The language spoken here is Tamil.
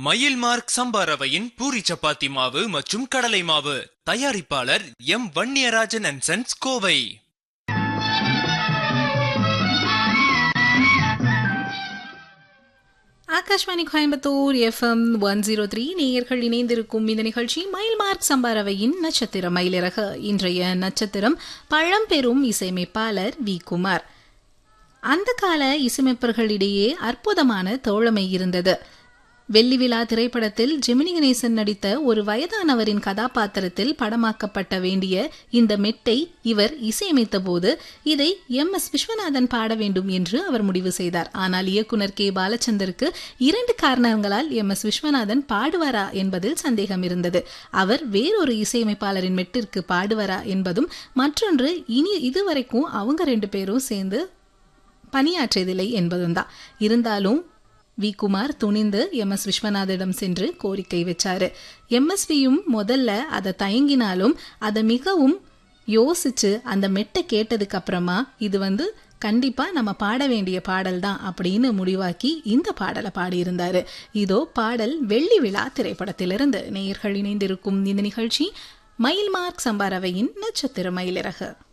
மயில் மார்க் சம்பா ரவையின் பூரி சப்பாத்தி மாவு மற்றும் கடலை மாவு தயாரிப்பாளர் M Vanniyarajan and sons Kovai Akashvani Coimbatore FM one zero three நேயர்கள் இணைந்திருக்கும் இந்த நிகழ்ச்சி மயில் மார்க் சம்பாரவையின் நட்சத்திர மயிலிறகு இன்றைய நட்சத்திரம் பழம்பெரும் இசையமைப்பாளர் வி குமார் அந்த கால இசையமைப்பர்களிடையே அற்புதமான தோழமை இருந்தது வெள்ளி விழா திரைப்படத்தில் ஜெமினி கணேசன் நடித்த ஒரு வயதானவரின் கதாபாத்திரத்தில் படமாக்கப்பட்ட வேண்டிய இந்த மெட்டை இவர் இசையமைத்த போது இதை எம் எஸ் விஸ்வநாதன் பாட வேண்டும் என்று அவர் முடிவு செய்தார் ஆனால் இயக்குனர் கே பாலச்சந்தருக்கு இரண்டு காரணங்களால் எம் எஸ் விஸ்வநாதன் பாடுவாரா என்பதில் சந்தேகம் இருந்தது அவர் வேறொரு இசையமைப்பாளரின் மெட்டிற்கு பாடுவாரா என்பதும் மற்றொன்று இனி இதுவரைக்கும் அவங்க ரெண்டு பேரும் சேர்ந்து பணியாற்றியதில்லை என்பதும் தான் இருந்தாலும் வி குமார் துணிந்து எம் எஸ் விஸ்வநாதிடம் சென்று கோரிக்கை வச்சாரு எம்எஸ்வியும் முதல்ல அதை தயங்கினாலும் அதை மிகவும் யோசிச்சு அந்த மெட்டை கேட்டதுக்கு அப்புறமா இது வந்து கண்டிப்பா நம்ம பாட வேண்டிய பாடல் தான் அப்படின்னு முடிவாக்கி இந்த பாடலை பாடியிருந்தாரு இதோ பாடல் வெள்ளி விழா திரைப்படத்திலிருந்து நேயர்கள் இணைந்திருக்கும் இந்த நிகழ்ச்சி மயில் மார்க் சம்பாரவையின் நட்சத்திர மயிலிறகு